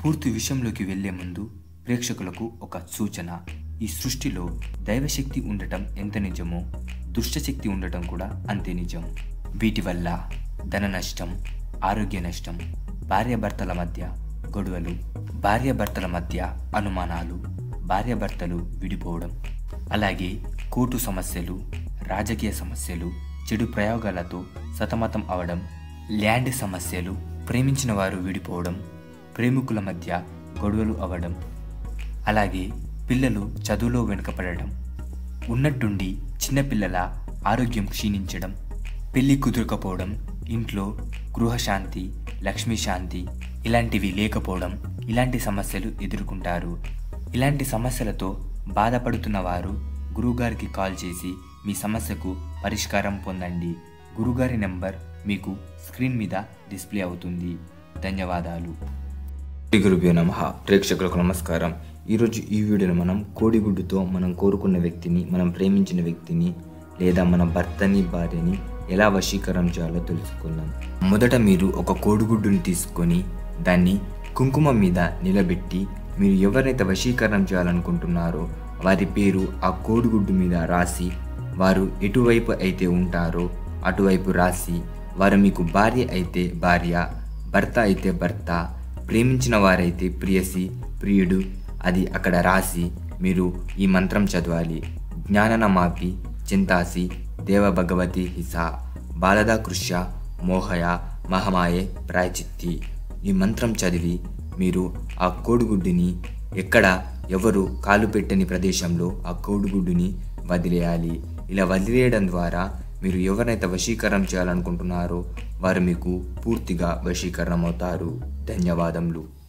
పూర్తి విషయంలోకి వెళ్లే ముందు ప్రేక్షకులకు ఒక సూచన ఈ సృష్టిలో దైవశక్తి ఉండటం ఎంత నిజమో దుష్టశక్తి ఉండటం కూడా అంతే నిజం వీటి వల్ల ధన నష్టం ఆరోగ్య నష్టం భార్యాభర్తల మధ్య గొడవలు భార్యాభర్తల మధ్య అనుమానాలు భార్యాభర్తలు విడిపోవడం అలాగే కోర్టు సమస్యలు రాజకీయ సమస్యలు చెడు ప్రయోగాలతో సతమతం అవడం ల్యాండ్ సమస్యలు ప్రేమించిన వారు విడిపోవడం ప్రేమికుల మధ్య గొడవలు అవ్వడం అలాగే పిల్లలు చదువులో వెనుకపడడం ఉన్నట్టుండి చిన్నపిల్లల ఆరోగ్యం క్షీణించడం పెళ్లి కుదరకపోవడం ఇంట్లో గృహశాంతి లక్ష్మీ శాంతి ఇలాంటివి లేకపోవడం ఇలాంటి సమస్యలు ఎదుర్కొంటారు ఇలాంటి సమస్యలతో బాధపడుతున్న వారు గురువుగారికి కాల్ చేసి మీ సమస్యకు పరిష్కారం పొందండి గురుగారి నెంబర్ మీకు స్క్రీన్ మీద డిస్ప్లే అవుతుంది ధన్యవాదాలు శ్రీ గురుభ్యో నమ ప్రేక్షకులకు నమస్కారం ఈరోజు ఈ వీడియోలో మనం కోడిగుడ్డుతో మనం కోరుకున్న వ్యక్తిని మనం ప్రేమించిన వ్యక్తిని లేదా మన భర్తని భార్యని ఎలా వశీకరం చేయాలో తెలుసుకుందాం మొదట మీరు ఒక కోడిగుడ్డుని తీసుకొని దాన్ని కుంకుమ మీద నిలబెట్టి మీరు ఎవరినైతే వశీకరణం చేయాలనుకుంటున్నారో వారి పేరు ఆ కోడిగుడ్డు మీద రాసి వారు ఎటువైపు అయితే ఉంటారో అటువైపు రాసి వారు మీకు భార్య అయితే భార్య భర్త అయితే భర్త ప్రేమించిన వారైతే ప్రియసి ప్రియుడు అది అక్కడ రాసి మీరు ఈ మంత్రం చదవాలి జ్ఞాననమాపి చింతాసి దేవ భగవతి హిసా బాలదా కృష్య మోహయ మహమాయే ప్రాయచిత్తి ఈ మంత్రం చదివి మీరు ఆ కోడిగుడ్డుని ఎక్కడ ఎవరు కాలు పెట్టని ప్రదేశంలో ఆ కోడిగుడ్డుని వదిలేయాలి ఇలా వదిలేయడం ద్వారా మీరు ఎవరినైతే వశీకరణం చేయాలనుకుంటున్నారో వారు మీకు పూర్తిగా వశీకరణం అవుతారు ధన్యవాదములు